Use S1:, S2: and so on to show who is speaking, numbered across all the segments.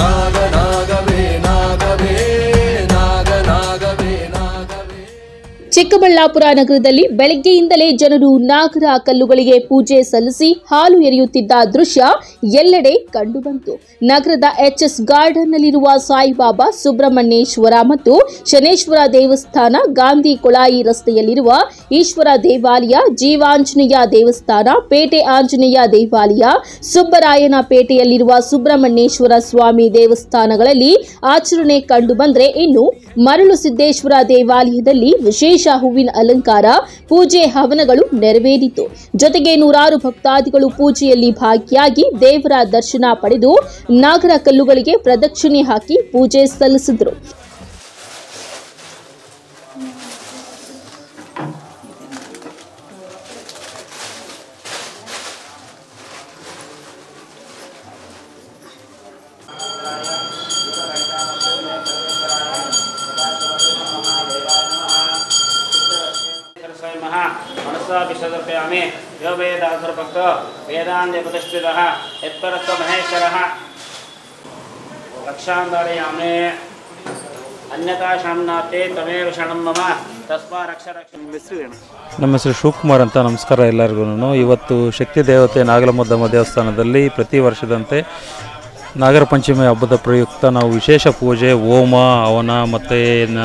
S1: ನಾಗ ನಾಗವೇ ನಾಗವೇ ನಾಗ ನಾಗವೇ ನಾಗವೇ
S2: ಚಿಕ್ಕಬಳ್ಳಾಪುರ ನಗರದಲ್ಲಿ ಬೆಳಗ್ಗೆಯಿಂದಲೇ ಜನರು ನಾಗರ ಕಲ್ಲುಗಳಿಗೆ ಪೂಜೆ ಸಲ್ಲಿಸಿ ಹಾಲು ಎರೆಯುತ್ತಿದ್ದ ದೃಶ್ಯ ಎಲ್ಲೆಡೆ ಕಂಡುಬಂತು ನಗರದ ಎಚ್ಎಸ್ ಗಾರ್ಡನ್ನಲ್ಲಿರುವ ಸಾಯಿಬಾಬಾ ಸುಬ್ರಹ್ಮಣ್ಯೇಶ್ವರ ಮತ್ತು ಶನೇಶ್ವರ ದೇವಸ್ಥಾನ ಗಾಂಧಿ ಕೊಳಾಯಿ ರಸ್ತೆಯಲ್ಲಿರುವ ಈಶ್ವರ ದೇವಾಲಯ ಜೀವಾಂಜನೇಯ ದೇವಸ್ಥಾನ ಪೇಟೆ ಆಂಜನೇಯ ದೇವಾಲಯ ಸುಬ್ಬರಾಯನ ಪೇಟೆಯಲ್ಲಿರುವ ಸುಬ್ರಹ್ಮಣ್ಯೇಶ್ವರ ಸ್ವಾಮಿ ದೇವಸ್ಥಾನಗಳಲ್ಲಿ ಆಚರಣೆ ಕಂಡುಬಂದ್ರೆ ಇನ್ನು ಮರಳು ಸಿದ್ದೇಶ್ವರ ದೇವಾಲಯದಲ್ಲಿ ವಿಶೇಷ ಹೂವಿನ ಅಲಂಕಾರ ಪೂಜೆ ಹವನಗಳು ನೆರವೇರಿತು ಜೊತೆಗೆ ನೂರಾರು ಭಕ್ತಾದಿಗಳು ಪೂಜೆಯಲ್ಲಿ ಭಾಗಿಯಾಗಿ ದೇವರ ದರ್ಶನ ಪಡೆದು ನಾಗರ ಕಲ್ಲುಗಳಿಗೆ ಪ್ರದಕ್ಷಿಣೆ ಹಾಕಿ ಪೂಜೆ ಸಲ್ಲಿಸಿದರು
S3: स्वयं मनसा विशदर्पयामि यो वेदाधुर्भक्तो वेदान्यपतिष्ठितः यत्परत्व महेश्वरः रक्षां धारयामि अन्यथा शाम्नाते त्वमेव शरणं मम तस्मा रक्ष रक्ष
S4: ನಮ್ಮ ಹೆಸರು ಶಿವಕುಮಾರ್ ಅಂತ ನಮಸ್ಕಾರ ಎಲ್ಲರಿಗೂ ಇವತ್ತು ಶಕ್ತಿ ದೇವತೆ ನಾಗಲಮದ್ದಮ್ಮ ದೇವಸ್ಥಾನದಲ್ಲಿ ಪ್ರತಿ ವರ್ಷದಂತೆ ನಾಗರ ಪಂಚಮಿ ಹಬ್ಬದ ಪ್ರಯುಕ್ತ ನಾವು ವಿಶೇಷ ಪೂಜೆ ಹೋಮ ಹವನ ಮತ್ತು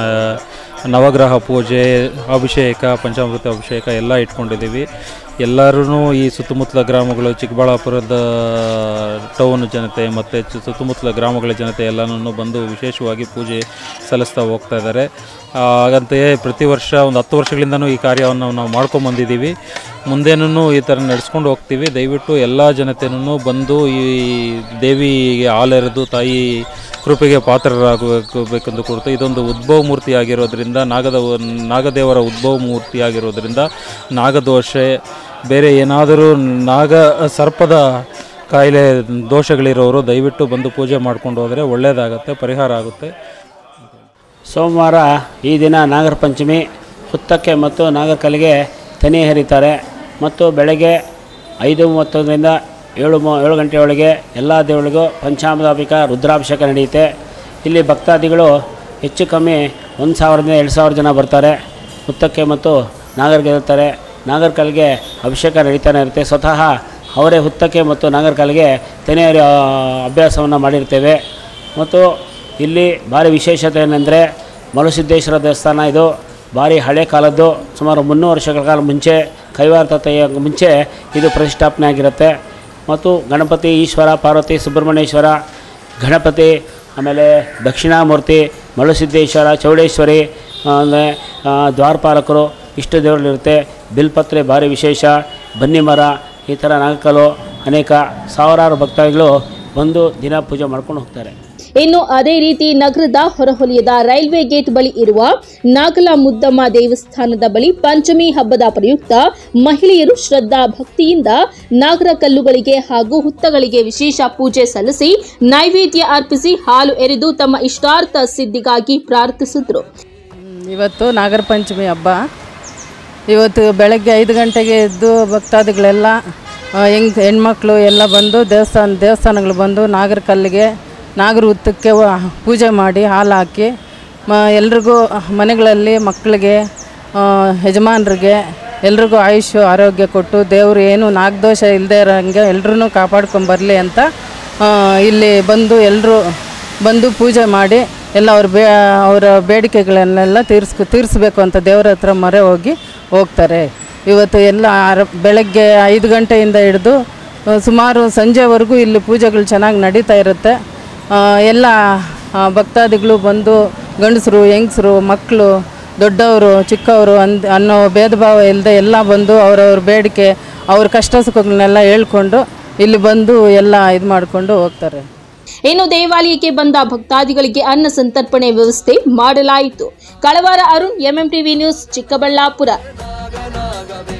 S4: ನವಗ್ರಹ ಪೂಜೆ ಅಭಿಷೇಕ ಪಂಚಾಮೃತ ಅಭಿಷೇಕ ಎಲ್ಲ ಇಟ್ಕೊಂಡಿದ್ದೀವಿ ಎಲ್ಲರೂ ಈ ಸುತ್ತಮುತ್ತಲ ಗ್ರಾಮಗಳು ಚಿಕ್ಕಬಳ್ಳಾಪುರದ ಟೌನ್ ಜನತೆ ಮತ್ತು ಚು- ಸುತ್ತಮುತ್ತಲ ಗ್ರಾಮಗಳ ಜನತೆ ಎಲ್ಲನೂ ಬಂದು ವಿಶೇಷವಾಗಿ ಪೂಜೆ ಸಲ್ಲಿಸ್ತಾ ಹೋಗ್ತಾ ಇದ್ದಾರೆ ಆ, ಹಾಗಂತೆಯೇ ಪ್ರತಿ ವರ್ಷ ಒಂದು ಹತ್ತು ವರ್ಷಗಳಿಂದನೂ ಈ ಕಾರ್ಯವನ್ನು ನಾವು ಮಾಡ್ಕೊಂಬಂದಿದ್ದೀವಿ ಮುಂದೇನೂ ಈ ಥರ ನಡೆಸ್ಕೊಂಡು ಹೋಗ್ತೀವಿ ದಯವಿಟ್ಟು ಎಲ್ಲ ಜನತೆನೂ ಬಂದು ಈ ದೇವಿಗೆ ಹಾಲೆರೆದು ತಾಯಿ ಕೃಪೆಗೆ ಪಾತ್ರರಾಗಬೇಕು ಬೇಕೆಂದು ಕುರಿತು ಇದೊಂದು ಉದ್ಭವ ಮೂರ್ತಿ ಆಗಿರೋದ್ರಿಂದ ನಾಗದ ನಾಗದೇವರ ಉದ್ಭವ ಮೂರ್ತಿ ಆಗಿರೋದ್ರಿಂದ ನಾಗದೋಷ ಬೇರೆ ಏನಾದರೂ ನಾಗ ಸರ್ಪದ ಕಾಯಿಲೆ ದೋಷಗಳಿರೋರು ದಯವಿಟ್ಟು ಬಂದು ಪೂಜೆ ಮಾಡ್ಕೊಂಡು ಹೋದರೆ ಒಳ್ಳೆಯದಾಗತ್ತೆ ಪರಿಹಾರ ಆಗುತ್ತೆ
S3: ಸೋಮವಾರ ಈ ದಿನ ನಾಗರ ಪಂಚಮಿ ಹುತ್ತಕ್ಕೆ ಮತ್ತು ನಾಗರಕಲ್ಲಿಗೆ ತನಿ ಹರಿತಾರೆ ಮತ್ತು ಬೆಳಗ್ಗೆ ಐದು ಮೂವತ್ತೊಂದರಿಂದ ಏಳು ಮೂ ಏಳು ಗಂಟೆಯೊಳಗೆ ಎಲ್ಲ ದೇವಳಿಗೂ ಪಂಚಾಮೃತಾಭಿಕ ರುದ್ರಾಭಿಷೇಕ ನಡೆಯುತ್ತೆ ಇಲ್ಲಿ ಭಕ್ತಾದಿಗಳು ಹೆಚ್ಚು ಕಮ್ಮಿ ಒಂದು ಸಾವಿರದಿಂದ ಎರಡು ಸಾವಿರ ಜನ ಬರ್ತಾರೆ ಹುತ್ತಕ್ಕೆ ಮತ್ತು ನಾಗರಿಗೆ ಇರ್ತಾರೆ ನಾಗರಕಲ್ಲಿಗೆ ಅಭಿಷೇಕ ನಡೀತಾನೆ ಇರುತ್ತೆ ಸ್ವತಃ ಅವರೇ ಹುತ್ತಕ್ಕೆ ಮತ್ತು ನಾಗರಕಲ್ಲಿಗೆ ತೆನೆ ಹರಿಯೋ ಅಭ್ಯಾಸವನ್ನು ಮಾಡಿರ್ತೇವೆ ಮತ್ತು ಇಲ್ಲಿ ಭಾರಿ ವಿಶೇಷತೆ ಏನಂದರೆ ಮರುಸಿದ್ದೇಶ್ವರ ದೇವಸ್ಥಾನ ಇದು ಭಾರಿ ಹಳೆ ಕಾಲದ್ದು ಸುಮಾರು ಮುನ್ನೂರು ವರ್ಷಗಳ ಕಾಲ ಮುಂಚೆ ಕೈವಾರ ತತೆಯ ಮುಂಚೆ ಇದು ಪ್ರತಿಷ್ಠಾಪನೆ ಆಗಿರುತ್ತೆ ಮತ್ತು ಗಣಪತಿ ಈಶ್ವರ ಪಾರ್ವತಿ ಸುಬ್ರಹ್ಮಣ್ಯೇಶ್ವರ ಗಣಪತಿ ಆಮೇಲೆ ದಕ್ಷಿಣಾಮೂರ್ತಿ ಮಳುಸಿದ್ದೇಶ್ವರ ಚೌಡೇಶ್ವರಿ ಆಮೇಲೆ ಆ, ದ್ವಾರಪಾಲಕರು ಇಷ್ಟು ದೇವರುಗಳಿರುತ್ತೆ ಬಿಲ್ಪತ್ರೆ ಭಾರಿ ವಿಶೇಷ ಬನ್ನಿ ಮರ ಈ ಥರ ನಾಗಕಲು ಅನೇಕ ಸಾವಿರಾರು ಭಕ್ತಾದಿಗಳು ಬಂದು ದಿನ ಪೂಜೆ ಮಾಡ್ಕೊಂಡು ಹೋಗ್ತಾರೆ
S2: ಇನ್ನು ಅದೇ ರೀತಿ ನಗರದ ಹೊರವಲಯದ ರೈಲ್ವೆ ಗೇಟ್ ಬಳಿ ಇರುವ ನಾಗಲ ಮುದ್ದಮ್ಮ ದೇವಸ್ಥಾನದ ಬಳಿ ಪಂಚಮಿ ಹಬ್ಬದ ಪ್ರಯುಕ್ತ ಮಹಿಳೆಯರು ಶ್ರದ್ಧಾ ಭಕ್ತಿಯಿಂದ ನಾಗರ ಕಲ್ಲುಗಳಿಗೆ ಹಾಗೂ ಹುತ್ತಗಳಿಗೆ ವಿಶೇಷ ಪೂಜೆ ಸಲ್ಲಿಸಿ ನೈವೇದ್ಯ ಅರ್ಪಿಸಿ ಹಾಲು ಎರೆದು ತಮ್ಮ ಇಷ್ಟಾರ್ಥ ಸಿದ್ಧಿಗಾಗಿ ಪ್ರಾರ್ಥಿಸಿದ್ರು
S5: ಇವತ್ತು ನಾಗರ ಪಂಚಮಿ ಹಬ್ಬ ಇವತ್ತು ಬೆಳಗ್ಗೆ ಐದು ಗಂಟೆಗೆ ಎದ್ದು ಭಕ್ತಾದಿಗಳೆಲ್ಲ ಆ, ಹೆಂಗ್ ಹೆಣ್ಮಕ್ಳು ಎಲ್ಲ ಬಂದು ದೇವಸ್ಥಾನ ದೇವಸ್ಥಾನಗಳು ಬಂದು ನಾಗರ ಕಲ್ಲಿಗೆ ನಾಗರ ಹುತ್ತಕ್ಕೆ ವ- ಪೂಜೆ ಮಾಡಿ ಹಾಲು ಹಾಕಿ ಮ ಎಲ್ರಿಗೂ ಮನೆಗಳಲ್ಲಿ ಮಕ್ಕಳಿಗೆ ಆ, ಯಜಮಾನ್ರಿಗೆ ಎಲ್ರಿಗೂ ಆಯುಷ್ಯ ಆರೋಗ್ಯ ಕೊಟ್ಟು ದೇವರು ಏನು ನಾಗದೋಷ ಇಲ್ಲದೆ ಇರೋಂಗೆ ಎಲ್ರೂ ಕಾಪಾಡ್ಕೊಂಬರಲಿ ಅಂತ ಆ, ಇಲ್ಲಿ ಬಂದು ಎಲ್ಲರೂ ಬಂದು ಪೂಜೆ ಮಾಡಿ ಎಲ್ಲ ಅವ್ರ ಬೇ ಅವರ ಬೇಡಿಕೆಗಳನ್ನೆಲ್ಲ ತೀರಿಸ್ಕೊ ತೀರಿಸ್ಬೇಕು ಅಂತ ದೇವರ ಹತ್ರ ಮೊರೆ ಹೋಗಿ ಹೋಗ್ತಾರೆ ಇವತ್ತು ಎಲ್ಲ ಆರ ಬೆಳಗ್ಗೆ ಐದು ಗಂಟೆಯಿಂದ ಹಿಡಿದು ಆ, ಸುಮಾರು ಸಂಜೆವರೆಗೂ ಇಲ್ಲಿ ಪೂಜೆಗಳು ಚೆನ್ನಾಗಿ ನಡೀತಾ ಇರುತ್ತೆ ಆ, ಎಲ್ಲ ಆ, ಭಕ್ತಾದಿಗಳು ಬಂದು ಗಂಡಸರು ಹೆಂಗಸರು ಮಕ್ಕಳು ದೊಡ್ಡವರು ಚಿಕ್ಕವರು ಅಂದ್ ಅನ್ನೋ ಭೇದ ಭಾವ ಇಲ್ಲದೆ ಎಲ್ಲ ಬಂದು ಅವರವ್ರ ಬೇಡಿಕೆ ಅವ್ರ ಕಷ್ಟ ಸುಖಗಳನ್ನೆಲ್ಲ ಹೇಳ್ಕೊಂಡು ಇಲ್ಲಿ ಬಂದು ಎಲ್ಲ ಇದು ಮಾಡಿಕೊಂಡು ಹೋಗ್ತಾರೆ
S2: ಇನ್ನು ದೇವಾಲಯಕ್ಕೆ ಬಂದ ಭಕ್ತಾದಿಗಳಿಗೆ ಅನ್ನ ಸಂತರ್ಪಣೆ ವ್ಯವಸ್ಥೆ ಮಾಡಲಾಯಿತು Kalavara Arun MM TV news Chikkaballapur
S1: ನಾಗ ನಾಗವೇ